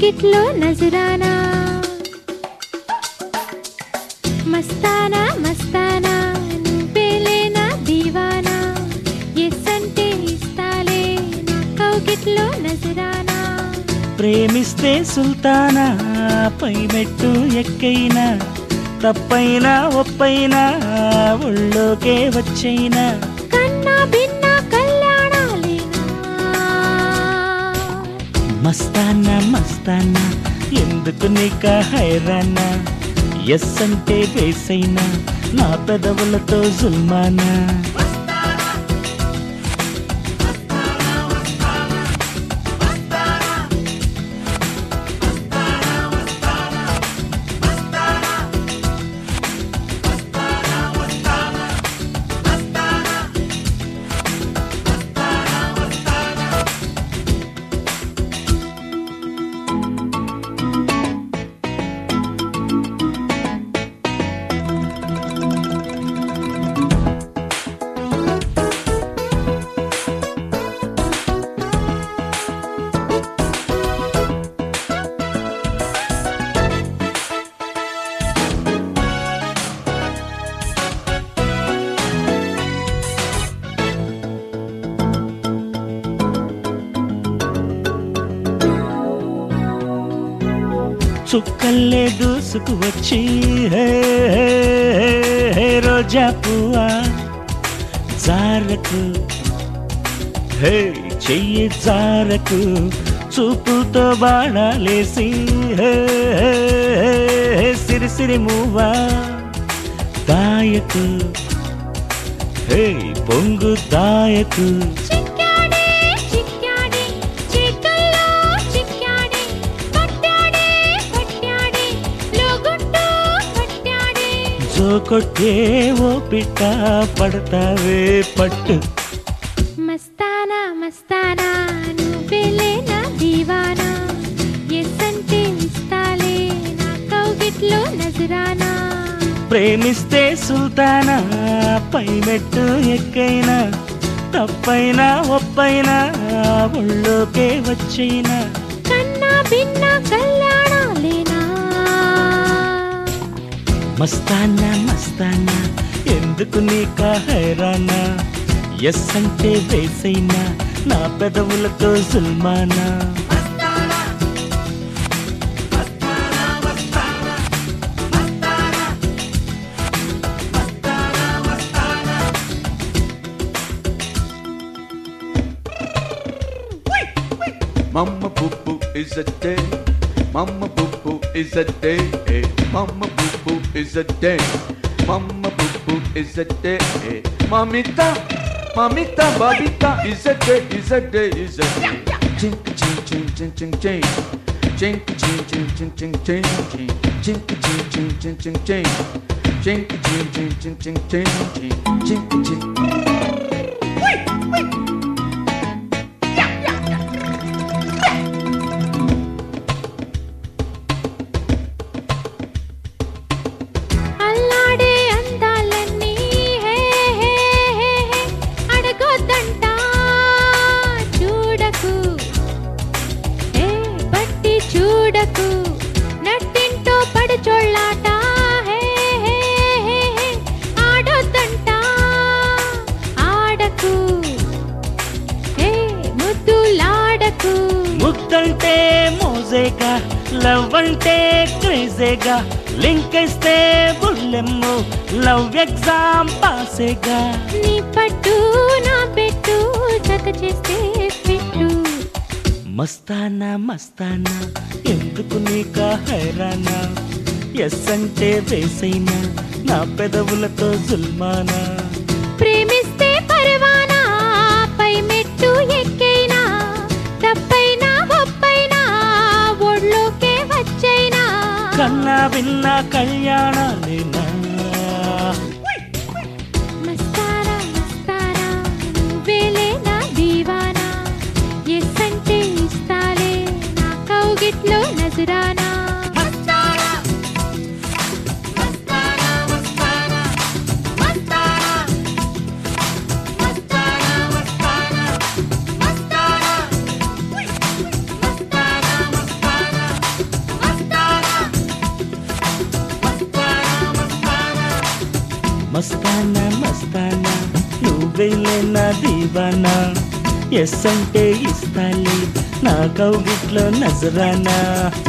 కౌగిట్లో నజరానా మస్తానా మస్తానా నువ్వేలేనా దీవానా ఎస్ అంటే ఇస్తాలే నా కౌగిట్లో నజరానా ప్రేమిస్తే సుల్తానా పై మెట్టు ఎక్కైనా తప్పైనా ఒప్పైనా ఒళ్ళోకే వచ్చైనా కన్నా భిన్న కళ్యాణాలేనా మస్తానా మస్తానా ఎందుకు నీక హైరానా ఎస్ అంటే వేసైనా నా పెదవులతో జుల్మానా చుక్కల్లే దూసుకు వచ్చి హే, హే, హే, హే, రోజా పువ్వా జారకు హే చెయ్యి జారకు చూపుతో బాణాలేసి హే, హే, హే, హే, సిరిసిరి మువ్వా దాయకు హే పొంగు దాయకు చిక్కాడే చిక్కాడే చీకల్లో చిక్కాడే పట్టాడే పట్టాడే లోగుంటూ పట్టాడే జో కొట్టే ఓ పిట్ట పడతావే పట్టు మస్తానా మస్తానా నువ్వేలేనా దీవానా ఎస్ అంటే ఇస్తాలే నా కౌగిట్లో నజరానా ప్రేమిస్తే సుల్తానా పై మెట్టు ఎక్కైనా తప్పైనా ఒప్పైనా ఒళ్ళోకే వచ్చైనా కన్నా భిన్న కళ్యాణాలేనా మస్తానా మస్తానా ఎందుకు నీక హైరానా ఎస్ అంటే వేసైనా నా పెదవులతో జుల్మానా Mama boo boo is a day. Mama boo boo is a day. Mama boo boo is a day. Mama boo boo is a day. Mamita, mamita, babita is a day, is a day, is a day. Chink ching ching ching ching ching. Chink ching ching ching ching ching ching. Chink ching ching ching ching ching. Chink ching ching ching ching ching ching. Chink ching. అల్లాడే అందాలన్నీ హే హే హే హే అడగొద్దంట చూడకు హే బట్టి చూడకు నట్టింటో పడుచోళ్ళాట హే హే హే హే ఆడొద్దంట ఆడకు హే ముద్దులాడకు ముద్దంటే మోజేగా love అంటే క్రేజేగా link ఇస్తే బుల్లెమ్ము love exam పాసేగా నీ పట్టు నా పెట్టు జత చేస్తే పెట్టు మస్తానా మస్తానా ఎందుకు నీక హైరానా ఎస్ అంటే వేసైనా నా పెదవులతో జుల్మానా ప్రేమిస్తే పరవానా పై మెట్టు ఎక్కైనా తప్పైనా ఒప్పైనా ఒళ్ళోకే వచ్చైనా కన్నా విన్న కళ్యాణాలేనా మస్తారా మస్తారా నువ్వేలేనా దీవానా ఎస్ అంటే ఇస్తాలే నా కౌగిట్లో నజరానా మస్తానా మస్తానా నువ్వేలే నా దీవానా ఎస్ అంటే ఇస్తాలే నా కౌగిట్లో నజరానా